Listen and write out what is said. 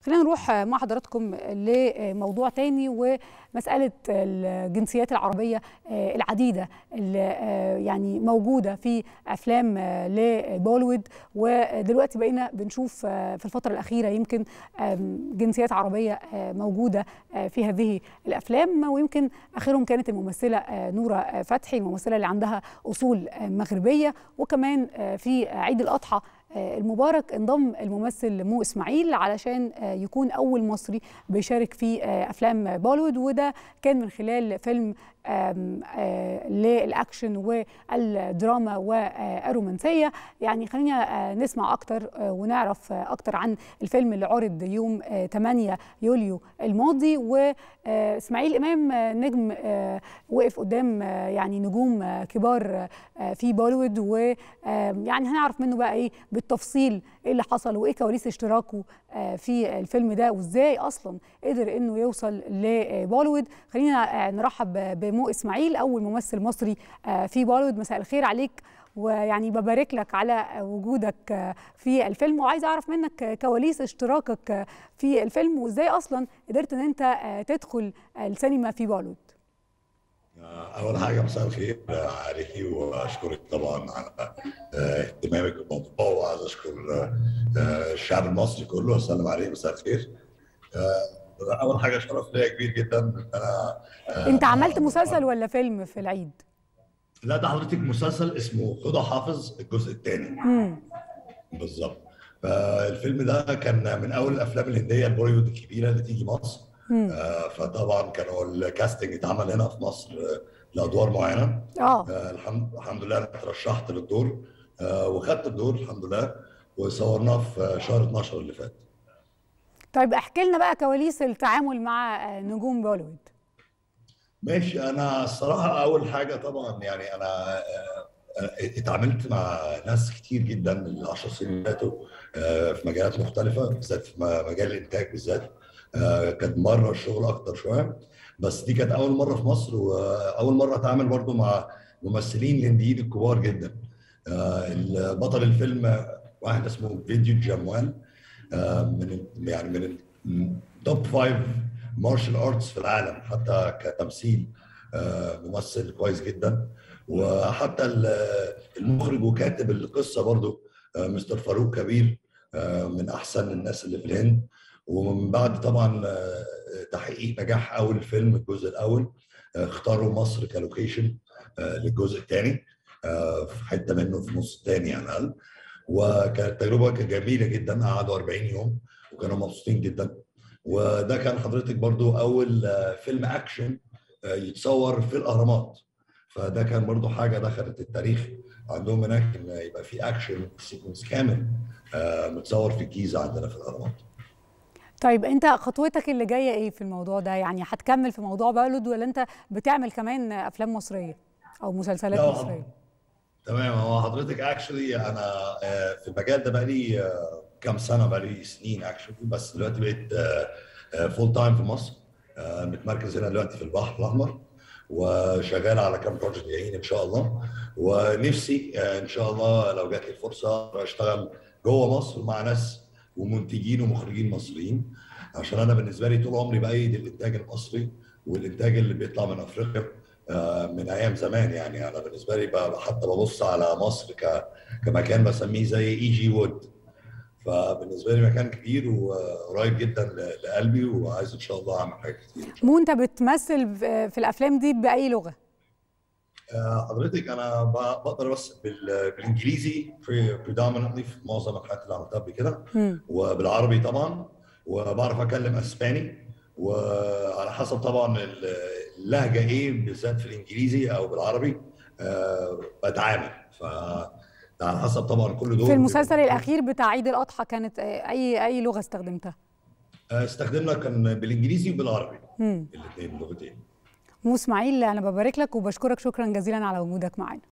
خلينا نروح مع حضراتكم لموضوع تاني ومسألة الجنسيات العربية العديدة اللي يعني موجودة في أفلام لبوليوود ودلوقتي بقينا بنشوف في الفترة الأخيرة يمكن جنسيات عربية موجودة في هذه الأفلام ويمكن آخرهم كانت الممثلة نورة فتحي الممثلة اللي عندها أصول مغربية وكمان في عيد الأضحى المبارك انضم الممثل مو اسماعيل علشان يكون اول مصري بيشارك في افلام بوليوود وده كان من خلال فيلم للاكشن والدراما والرومانسيه يعني خلينا نسمع اكتر ونعرف اكتر عن الفيلم اللي عرض يوم 8 يوليو الماضي واسماعيل امام نجم وقف قدام يعني نجوم كبار في بوليوود ويعني هنعرف منه بقى ايه بالتفصيل ايه اللي حصل وايه كواليس اشتراكه في الفيلم ده وازاي اصلا قدر انه يوصل لبوليوود خلينا نرحب بمو اسماعيل اول ممثل مصري في بوليوود مساء الخير عليك ويعني ببارك لك على وجودك في الفيلم وعايزه اعرف منك كواليس اشتراكك في الفيلم وازاي اصلا قدرت ان انت تدخل السينما في بوليوود اول حاجه مساء الخير عليكي واشكرك طبعا على اهتمامك بالموضوع وعايز اشكر الشعب المصري كله اسلم عليه مساء الخير اول حاجه شرف ليا كبير جدا ان انا انت عملت مسلسل ولا فيلم في العيد لا ده حضرتك مسلسل اسمه هدى حافظ الجزء الثاني بالظبط فالفيلم ده كان من اول الافلام الهنديه البوليوود الكبيره اللي تيجي مصر آه فطبعا كانوا الكاستنج اتعمل هنا في مصر آه لادوار معينه اه الحمد الحمد لله انا اترشحت للدور آه وخدت الدور الحمد لله وصورناه في شهر 12 اللي فات طيب احكي لنا بقى كواليس التعامل مع نجوم بوليوود ماشي انا الصراحه اول حاجه طبعا يعني انا اتعاملت مع ناس كتير جدا من 10 سنين اللي فاتوا في مجالات مختلفه بالذات في مجال الانتاج بالذات كانت مره الشغل اكتر شويه بس دي كانت اول مره في مصر واول مره اتعامل برضو مع ممثلين هنديين الكبار جدا بطل الفيلم واحد اسمه فيديو جاموال من يعني من توب فايف مارشال ارتس في العالم حتى كتمثيل ممثل كويس جدا وحتى المخرج وكاتب القصه برضو مستر فاروق كبير من احسن الناس اللي في الهند ومن بعد طبعا تحقيق نجاح اول فيلم الجزء الاول اختاروا مصر كلوكيشن للجزء الثاني في حته منه في النص الثاني على الاقل وكانت تجربه جميله جدا قعدوا 40 يوم وكانوا مبسوطين جدا وده كان حضرتك برضو اول فيلم اكشن يتصور في الاهرامات فده كان برضو حاجه دخلت التاريخ عندهم هناك ان يبقى في اكشن سيكونس كامل متصور في الجيزه عندنا في الاهرامات طيب انت خطوتك اللي جايه ايه في الموضوع ده يعني هتكمل في موضوع بولود ولا انت بتعمل كمان افلام مصريه او مسلسلات مصريه تمام هو حضرتك اكشلي انا في المجال ده بقالي كام سنه بقالي سنين اكشلي بس دلوقتي بقيت فول تايم في مصر متمركز هنا دلوقتي في البحر الاحمر وشغال على كام بروجكت جايين ان شاء الله ونفسي ان شاء الله لو جات لي فرصه اشتغل جوه مصر مع ناس ومنتجين ومخرجين مصريين عشان انا بالنسبه لي طول عمري بايد الانتاج المصري والانتاج اللي بيطلع من افريقيا من ايام زمان يعني انا بالنسبه لي حتى ببص على مصر كمكان بسميه زي اي جي وود فبالنسبه لي مكان كبير وقريب جدا لقلبي وعايز ان شاء الله اعمل حاجات كتير مو انت بتمثل في الافلام دي باي لغه؟ حضرتك انا بقدر بس بالانجليزي predominantly في معظم الحاجات اللي عملتها قبل كده وبالعربي طبعا وبعرف اتكلم اسباني وعلى حسب طبعا اللهجه ايه بالذات في الانجليزي او بالعربي أه بتعامل ف على حسب طبعا كل دول في المسلسل الاخير بتاع عيد الاضحى كانت اي اي لغه استخدمتها؟ استخدمنا كان بالانجليزي وبالعربي الاثنين اللغتين مو اسماعيل انا ببارك لك وبشكرك شكرا جزيلا على وجودك معانا